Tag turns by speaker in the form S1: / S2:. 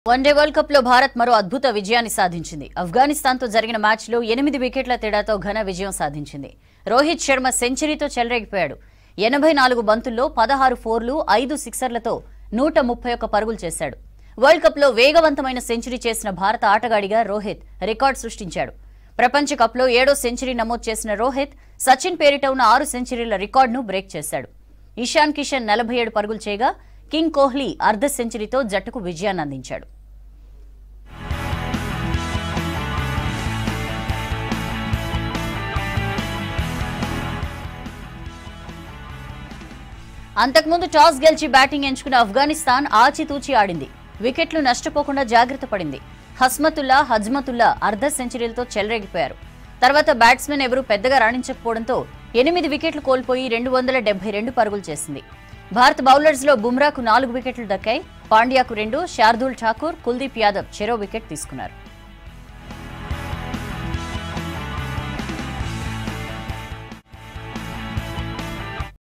S1: one day world cup లో భారత్ మరో అద్భుత విజయాన్ని సాధించింది ఆఫ్ఘనిస్తాన్ తో జరిగిన మ్యాచ్ లో ఎనిమిది వికెట్ల తేడాతో ఘన విజయం సాధించింది రోహిత్ శర్మ సెంచరీతో చెలరేగిపోయాడు ఎనభై నాలుగు బంతుల్లో పదహారు ఫోర్లు ఐదు సిక్సర్లతో నూట ముప్పై ఒక్క పరుగులు చేశాడు వరల్డ్ కప్ లో వేగవంతమైన సెంచరీ చేసిన భారత ఆటగాడిగా రోహిత్ రికార్డు సృష్టించాడు ప్రపంచ కప్ లో ఏడో సెంచరీ నమోదు చేసిన రోహిత్ సచిన్ పేరిట ఉన్న ఆరు సెంచరీల రికార్డును బ్రేక్ చేశాడు ఇషాన్ కిషన్ నలభై ఏడు పరుగులు చేయగా కింగ్ కోహ్లీ అర్ధ సెంచరీతో జట్టుకు విజయాన్ని అందించాడు అంతకుముందు టాస్ గెలిచి బ్యాటింగ్ ఎంచుకున్న ఆఫ్ఘనిస్తాన్ ఆచితూచి ఆడింది వికెట్లు నష్టపోకుండా జాగ్రత్త పడింది హస్మతుల్లా హజ్మతుల్లా అర్ధ సెంచరీలతో చెలరేగిపోయారు తర్వాత బ్యాట్స్మెన్ ఎవరూ పెద్దగా రాణించకపోవడంతో ఎనిమిది వికెట్లు కోల్పోయి రెండు వందల డెబ్బై రెండు పరుగులు చేసింది భారత బౌలర్స్ లో బుమ్రాకు నాలుగు వికెట్లు దక్కాయి పాండ్యాకు రెండు శార్దూల్ ఠాకూర్ కుల్దీప్ యాదవ్ చెరో వికెట్ తీసుకున్నారు